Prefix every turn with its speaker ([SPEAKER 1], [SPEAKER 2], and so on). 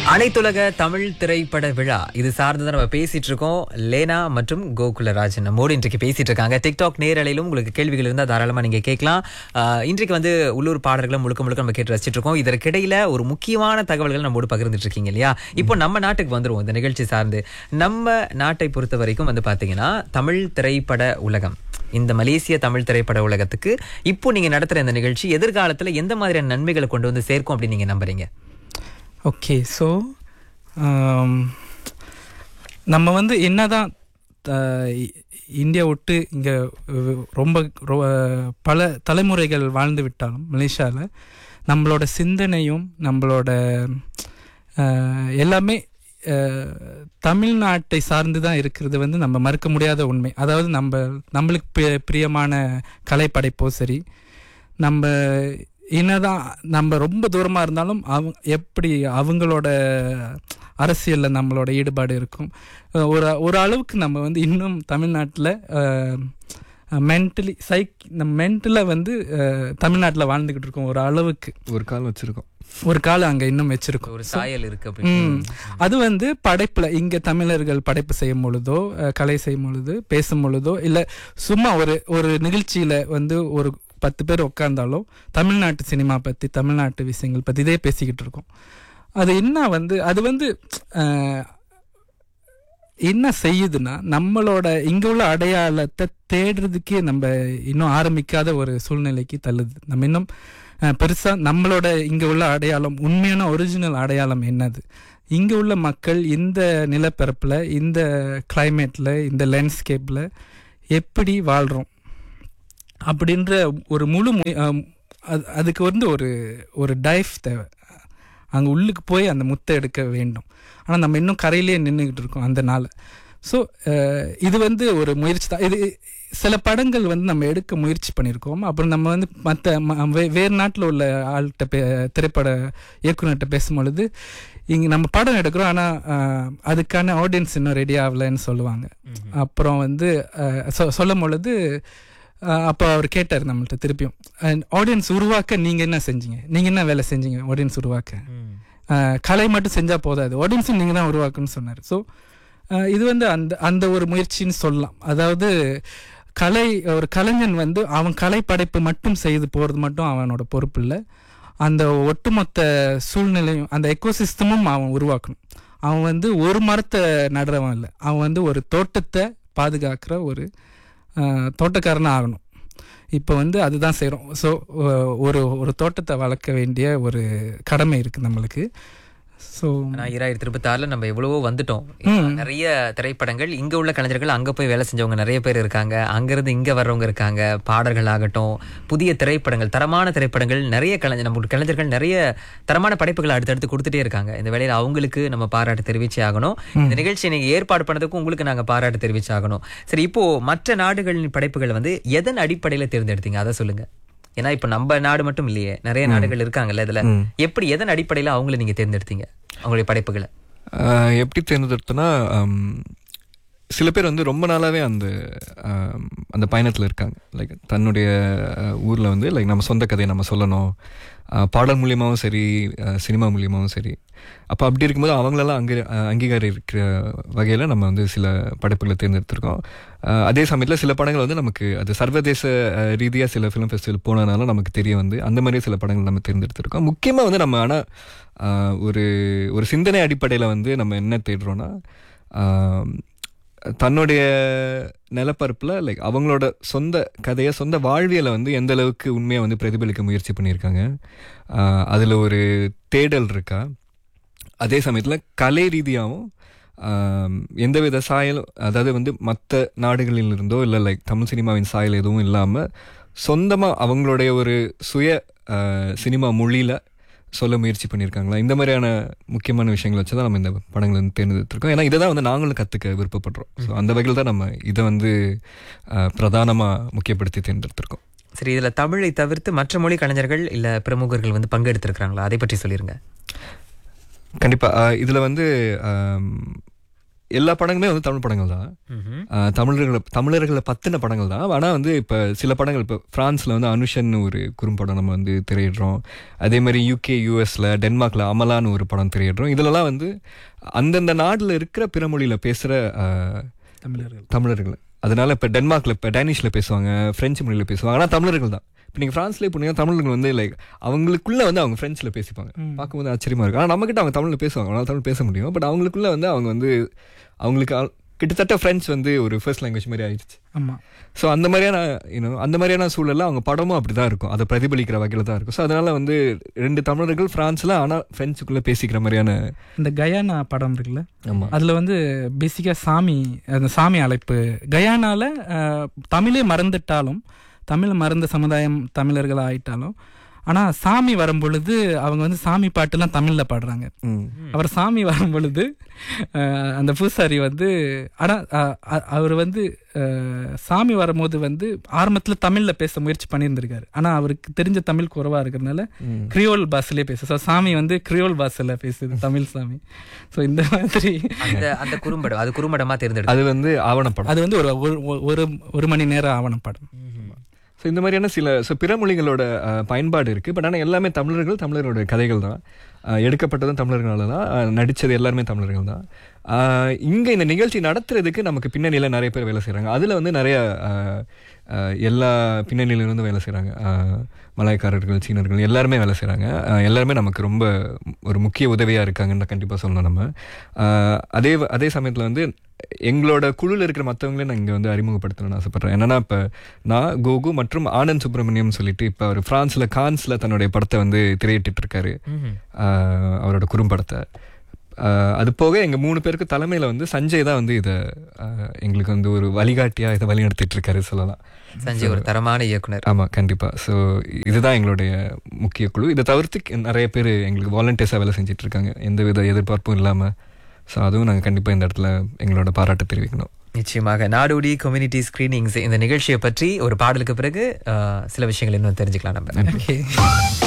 [SPEAKER 1] அனைத்துலக தமிழ் திரைப்பட விழா இது சார்ந்து தான் நம்ம பேசிட்டு இருக்கோம் லேனா மற்றும் கோகுலராஜன் நம்மோடு இன்றைக்கு பேசிட்டு இருக்காங்க டிக்டாக் நேரலையிலும் உங்களுக்கு கேள்விகள் இருந்தால் தாராளமா நீங்க கேட்கலாம் ஆஹ் இன்றைக்கு வந்து உள்ளூர் பாடல்களை முழுக்க முழுக்க நம்ம கேட்டு ரசிச்சிட்டு இருக்கோம் இதற்கிடையில ஒரு முக்கியமான தகவல்கள் நம்மோடு பகிர்ந்துட்டு இருக்கீங்க இல்லையா இப்போ நம்ம நாட்டுக்கு வந்துருவோம் இந்த நிகழ்ச்சி சார்ந்து நம்ம நாட்டை பொறுத்த வரைக்கும் வந்து பாத்தீங்கன்னா தமிழ் திரைப்பட உலகம் இந்த மலேசிய தமிழ் திரைப்பட உலகத்துக்கு இப்போ நீங்க நடத்துற இந்த நிகழ்ச்சி எதிர்காலத்துல எந்த மாதிரியான நன்மைகளை கொண்டு வந்து சேர்க்கும் அப்படின்னு நீங்க நம்புறீங்க
[SPEAKER 2] ஓகே ஸோ நம்ம வந்து என்னதான் த- இ- இந்தியா விட்டு இங்கே ரொம்ப ரொ- பல தலைமுறைகள் வாழ்ந்து விட்டாலும் மலேசியாவில் நம்மளோட சிந்தனையும் நம்மளோட அஹ், எல்லாமே அஹ், தமிழ்நாட்டை சார்ந்து தான் இருக்கிறது வந்து நம்ம மறுக்க முடியாத உண்மை அதாவது நம்ம நம்மளுக்கு பிரிய- பிரியமான கலைப்படைப்போ சரி நம்ம என்னதான் நம்ம ரொம்ப தூரமாக இருந்தாலும் அவங்க எப்படி அவங்களோட அரசியலில் நம்மளோட ஈடுபாடு இருக்கும் அஹ் ஒரு ஒரு அளவுக்கு நம்ம வந்து இன்னும் தமிழ்நாட்டில் மென்டலி சைக் நம்ம மென்டலாக வந்து தமிழ்நாட்டில் வாழ்ந்துக்கிட்டு இருக்கோம் ஒரு அளவுக்கு
[SPEAKER 3] ஒரு கால் வச்சிருக்கோம்
[SPEAKER 2] ஒரு காலம் அங்கே இன்னும் வச்சிருக்கோம்
[SPEAKER 1] ஒரு சாயல் இருக்கு
[SPEAKER 2] ம்.
[SPEAKER 1] அப்படின்னு
[SPEAKER 2] அது வந்து படைப்புல இங்க தமிழர்கள் படைப்பு செய்யும் பொழுதோ அஹ், கலை செய்யும் பொழுது பேசும் பொழுதோ இல்ல சும்மா ஒரு ஒரு நிகழ்ச்சியில வந்து ஒரு பத்து பேர் உட்கார்ந்தாலும் தமிழ்நாட்டு சினிமா பத்தி தமிழ்நாட்டு விஷயங்கள் பத்தி இதே பேசிக்கிட்டு இருக்கோம் அது என்ன வந்து அது வந்து அஹ், என்ன செய்யுதுன்னா நம்மளோட இங்க உள்ள அடையாளத்தை தேடுறதுக்கே நம்ம இன்னும் ஆரம்பிக்காத ஒரு சூழ்நிலைக்கு தள்ளுது நம்ம இன்னும் அஹ், பெருசா நம்மளோட இங்க உள்ள அடையாளம் உண்மையான ஒரிஜினல் அடையாளம் என்னது இங்க உள்ள மக்கள் இந்த நிலப்பரப்புல இந்த கிளைமேட்ல இந்த லேண்ட்ஸ்கேப்ல எப்படி வாழ்றோம் அப்படின்ற ஒரு முழு மு- அஹ், அது- அதுக்கு வந்து ஒரு ஒரு டைஃப் தேவை அங்கே உள்ளுக்கு போய் அந்த முத்தை எடுக்க வேண்டும் ஆனால் நம்ம இன்னும் கரையிலேயே நின்றுக்கிட்டு இருக்கோம் அந்த நாள் ஸோ இது வந்து ஒரு முயற்சி தான் இது சில படங்கள் வந்து நம்ம எடுக்க முயற்சி பண்ணியிருக்கோம் அப்புறம் நம்ம வந்து மற்ற வேறு நாட்டில் உள்ள ஆள்கிட்ட பே திரைப்பட இயக்குனர்கிட்ட பேசும்பொழுது இங்கே நம்ம படம் எடுக்கிறோம் ஆனால் அதுக்கான ஆடியன்ஸ் இன்னும் ரெடி ஆகலைன்னு சொல்லுவாங்க அப்புறம் வந்து அஹ், சொ- சொல்லும் பொழுது அஹ், அப்போ அவர் கேட்டார் நம்மள்ட்ட திருப்பியும் ஆடியன்ஸ் உருவாக்க நீங்கள் என்ன செஞ்சீங்க நீங்கள் என்ன வேலை செஞ்சீங்க ஆடியன்ஸ் உருவாக்க அஹ், கலை மட்டும் செஞ்சால் போதாது ஆடியன்ஸும் நீங்கள் தான் உருவாக்கணும்னு சொன்னார் ஸோ இது வந்து அந்த அந்த ஒரு முயற்சின்னு சொல்லலாம் அதாவது கலை ஒரு கலைஞன் வந்து அவன் கலை படைப்பு மட்டும் செய்து போகிறது மட்டும் அவனோட பொறுப்பு இல்லை அந்த ஒட்டுமொத்த சூழ்நிலையும் அந்த எக்கோசிஸ்டமும் அவன் உருவாக்கணும் அவன் வந்து ஒரு மரத்தை நடுறவன் இல்லை அவன் வந்து ஒரு தோட்டத்தை பாதுகாக்கிற ஒரு அஹ், தோட்டக்காரனா ஆகணும் இப்போ வந்து அதுதான் செய்கிறோம் ஸோ ஒரு ஒரு தோட்டத்தை வளர்க்க வேண்டிய ஒரு கடமை இருக்குது நம்மளுக்கு ஸோ
[SPEAKER 1] ஆனா ஈராயிரத்தி இருபத்தி ஆறுல நம்ம எவ்வளவோ வந்துட்டோம்
[SPEAKER 2] ம்.
[SPEAKER 1] நிறைய திரைப்படங்கள் இங்க உள்ள கலைஞர்கள் அங்க போய் வேலை செஞ்சவங்க நிறைய பேர் இருக்காங்க அங்கிருந்து இங்க வர்றவங்க இருக்காங்க பாடல்கள் ஆகட்டும் புதிய திரைப்படங்கள் தரமான திரைப்படங்கள் நிறைய கலைஞர் நம்ம கலைஞர்கள் நிறைய தரமான படைப்புகளை அடுத்தடுத்து கொடுத்துட்டே இருக்காங்க இந்த வேலையில அவங்களுக்கு நம்ம பாராட்டு தெரிவிச்சே ஆகணும் இந்த நிகழ்ச்சியை நீங்க ஏற்பாடு பண்ணதுக்கும் உங்களுக்கு நாங்க பாராட்டு தெரிவிச்சு ஆகணும் சரி இப்போ மற்ற நாடுகளின் படைப்புகள் வந்து எதன் அடிப்படையில தேர்ந்தெடுத்தீங்க அதை சொல்லுங்க ஏன்னா இப்ப நம்ம நாடு மட்டும் இல்லையே நிறைய நாடுகள் இருக்காங்கல்ல இதுல எப்படி எதன் அடிப்படையில அவங்கள நீங்க தேர்ந்தெடுத்தீங்க அவங்களுடைய படைப்புகளை
[SPEAKER 3] ஆஹ் எப்படி தேர்ந்தெடுத்தோன்னா ஆம், சில பேர் வந்து ரொம்ப நாளாவே அந்த ஆம், அந்த பயணத்தில் இருக்காங்க லைக் தன்னுடைய ஊரில் வந்து லைக் நம்ம சொந்த கதையை நம்ம சொல்லணும் ஆஹ் பாடல் மூலியமாகவும் சரி ஆஹ் சினிமா மூலியமாகவும் சரி அப்போ அப்படி இருக்கும்போது அவங்களெல்லாம் அங்கே அங்கீகாரம் இருக்கிற வகையில் நம்ம வந்து சில படைப்புகளை தேர்ந்தெடுத்திருக்கோம் ஆஹ் அதே சமயத்தில் சில படங்கள் வந்து நமக்கு அது சர்வதேச ரீதியாக சில ஃபிலிம் ஃபெஸ்டிவல் போனதுனால நமக்கு தெரிய வந்து அந்த மாதிரி சில படங்கள் நம்ம தேர்ந்தெடுத்திருக்கோம் முக்கியமாக வந்து நம்ம ஆனால் ஒரு ஒரு சிந்தனை அடிப்படையில் வந்து நம்ம என்ன தேடுறோன்னா ஆஹ் தன்னுடைய நிலப்பரப்பில் லைக் அவங்களோட சொந்த கதையை சொந்த வாழ்வியலை வந்து எந்த அளவுக்கு உண்மையாக வந்து பிரதிபலிக்க முயற்சி பண்ணியிருக்காங்க அதில் ஒரு தேடல் இருக்கா அதே சமயத்தில் கலை ரீதியாகவும் ஆம், எந்தவித சாயலும் அதாவது வந்து மற்ற நாடுகளில் இருந்தோ இல்லை லைக் தமிழ் சினிமாவின் சாயல் எதுவும் இல்லாமல் சொந்தமாக அவங்களுடைய ஒரு சுய ஆ, சினிமா மொழியில் சொல்ல முயற்சி பண்ணியிருக்காங்களா இந்த மாதிரியான முக்கியமான விஷயங்களை வச்சு தான் நம்ம இந்த படங்களை வந்து தேர்ந்தெடுத்திருக்கோம் ஏன்னா இதை தான் வந்து நாங்களும் கற்றுக்க விருப்பப்படுறோம் ஸோ அந்த வகையில் தான் நம்ம இதை வந்து பிரதானமாக முக்கியப்படுத்தி தேர்ந்தெடுத்திருக்கோம்
[SPEAKER 1] சரி இதுல தமிழை தவிர்த்து மற்ற மொழி கலைஞர்கள் இல்ல பிரமுகர்கள் வந்து பங்கெடுத்திருக்கிறாங்களா அதை பற்றி சொல்லிருங்க
[SPEAKER 3] கண்டிப்பாக இதில் வந்து ஆம், எல்லா படங்களுமே வந்து தமிழ் படங்கள் தான்
[SPEAKER 1] ம்ஹும்.
[SPEAKER 3] ஆஹ் தமிழர்களை தமிழர்களை பத்தின படங்கள் தான் ஆனால் வந்து இப்போ சில படங்கள் இப்போ ஃப்ரான்ஸில் வந்து அனுஷன் ஒரு குறும்படம் நம்ம வந்து திரையிடுறோம் அதே மாதிரி யூகே யூஎஸில் டென்மார்க்கில் அமலான்னு ஒரு படம் திரையிடுறோம் இதிலலாம் வந்து அந்தந்த நாட்டில் இருக்கிற பிற மொழியில் பேசுகிற
[SPEAKER 2] தமிழர்கள்
[SPEAKER 3] தமிழர்கள் அதனால இப்போ டென்மார்க்கில் இப்போ டேனிஷில் பேசுவாங்க ஃப்ரெஞ்சு மொழியில் பேசுவாங்க ஆனால் தமிழர்கள் தான் இப்போ நீங்கள் ஃப்ரான்ஸ்லேயே போனீங்கன்னா தமிழர்கள் வந்து லைக் அவங்களுக்குள்ள வந்து அவங்க ஃப்ரெண்ட்ஸில் பேசிப்பாங்க
[SPEAKER 2] ம்.
[SPEAKER 3] பார்க்கும்போது ஆச்சரியமா இருக்கும் ஆனால் நம்மகிட்ட அவங்க தமிழில் பேசுவாங்க அவங்களால தமிழ் பேச முடியும் பட் அவங்களுக்குள்ள வந்து அவங்க வந்து அவங்களுக்கு ஆல்- கிட்டத்தட்ட ஃப்ரெண்ட்ஸ் வந்து ஒரு ஃபர்ஸ்ட் லாங்குவேஜ் மாதிரி ஆயிடுச்சு
[SPEAKER 2] ஆமா
[SPEAKER 3] ஸோ அந்த மாதிரியான யூனோ அந்த மாதிரியான சூழல்ல அவங்க படமும் அப்படி தான் இருக்கும் அதை பிரதிபலிக்கிற வகையில் தான் இருக்கும் ஸோ அதனால வந்து ரெண்டு தமிழர்கள் ஃப்ரான்ஸில் ஆனால் ஃப்ரெண்ட்ஸுக்குள்ளே பேசிக்கிற மாதிரியான
[SPEAKER 2] இந்த கயானா படம் இருக்குல்ல
[SPEAKER 3] ஆமாம்
[SPEAKER 2] அதுல வந்து பேசிக்கா சாமி அந்த சாமி அழைப்பு கயானால அஹ், தமிழே மறந்துட்டாலும் தமிழ் மறந்த சமுதாயம் தமிழர்கள் ஆயிட்டாலும் ஆனா சாமி வரும் பொழுது அவங்க வந்து சாமி பாட்டுலாம் தமிழ்ல பாடுறாங்க
[SPEAKER 3] ம்
[SPEAKER 2] அவர் சாமி வரும் பொழுது அஹ், அந்த பூசாரி வந்து ஆனா அஹ், அ- அவர் வந்து அஹ், சாமி வரும்போது வந்து ஆரம்பத்துல தமிழ்ல பேச முயற்சி பண்ணியிருந்திருக்காரு ஆனா அவருக்கு தெரிஞ்ச தமிழ் குறைவா இருக்கிறதுனால
[SPEAKER 3] ம்
[SPEAKER 2] கிரியோல் பாஷையிலே பேசு ஸோ சாமி வந்து கிரியோல் பாஷையில பேசுது தமிழ் சாமி ஸோ இந்த மாதிரி
[SPEAKER 1] அந்த அந்த குறும்படம் அது குறும்படமா தேர்ந்தெடுத்து
[SPEAKER 3] அது வந்து ஆவணப்படம்
[SPEAKER 2] அது வந்து ஒரு ஒரு- ஒரு ஒரு மணி நேரம் ஆவண படம்
[SPEAKER 3] ஸோ இந்த மாதிரியான சில ஸோ பிற மொழிகளோட அஹ், பயன்பாடு இருக்குது பட் ஆனால் எல்லாமே தமிழர்கள் தமிழரோட கதைகள் தான் அஹ், எடுக்கப்பட்டதும் தமிழர்களால தான் அஹ், நடிச்சது எல்லாருமே தமிழர்கள் தான் இங்கே இந்த நிகழ்ச்சி நடத்துறதுக்கு நமக்கு பின்னணியில் நிறைய பேர் வேலை செய்கிறாங்க அதில் வந்து நிறைய அஹ், அஹ், எல்லா பின்னணியிலிருந்தும் வேலை செய்கிறாங்க மலாய்க்காரர்கள் சீனர்கள் எல்லாருமே வேலை செய்கிறாங்க எல்லாருமே நமக்கு ரொம்ப ஒரு முக்கிய உதவியாக இருக்காங்கன்னு கண்டிப்பாக சொல்லணும் நம்ம அஹ், அதே அதே சமயத்தில் வந்து எங்களோட குழுவில் இருக்கிற மற்றவங்களே நான் இங்கே வந்து அறிமுகப்படுத்தணும்னு ஆசைப்பட்றேன் என்னன்னா இப்போ நான் கோகு மற்றும் ஆனந்த் சுப்பிரமணியம் சொல்லிட்டு இப்போ அவர் ஃப்ரான்ஸில் கான்ஸில் தன்னுடைய படத்தை வந்து திரையிட்டு இருக்காரு
[SPEAKER 1] ம்ஹும்.
[SPEAKER 3] ஆஹ் அவரோட குறும்படத்தை ஆஹ் அது போக எங்கள் மூணு பேருக்கு தலைமையில் வந்து சஞ்சய் தான் வந்து இதை ஆஹ் எங்களுக்கு வந்து ஒரு வழிகாட்டியாக இதை வழிநடத்திட்டு இருக்காரு சொல்லலாம்
[SPEAKER 1] சஞ்சய் ஒரு தரமான இயக்குனர்
[SPEAKER 3] ஆமாம் கண்டிப்பாக ஸோ இதுதான் எங்களுடைய முக்கிய குழு இதை தவிர்த்து நிறைய பேர் எங்களுக்கு வாலண்டியர்ஸாக வேலை செஞ்சுட்டு இருக்காங்க எந்த வித எதிர்பார்ப்பும் இல்லாமல் ஸோ அதுவும் நாங்கள் கண்டிப்பாக இந்த இடத்துல எங்களோட பாராட்டு தெரிவிக்கணும்
[SPEAKER 1] நிச்சயமாக நாடோடி கம்யூனிட்டி ஸ்கிரீனிங்ஸ் இந்த நிகழ்ச்சியை பற்றி ஒரு பாடலுக்கு பிறகு அஹ், சில விஷயங்கள் இன்னும் தெரிஞ்சுக்கலாம் நம்ம
[SPEAKER 2] ஓகே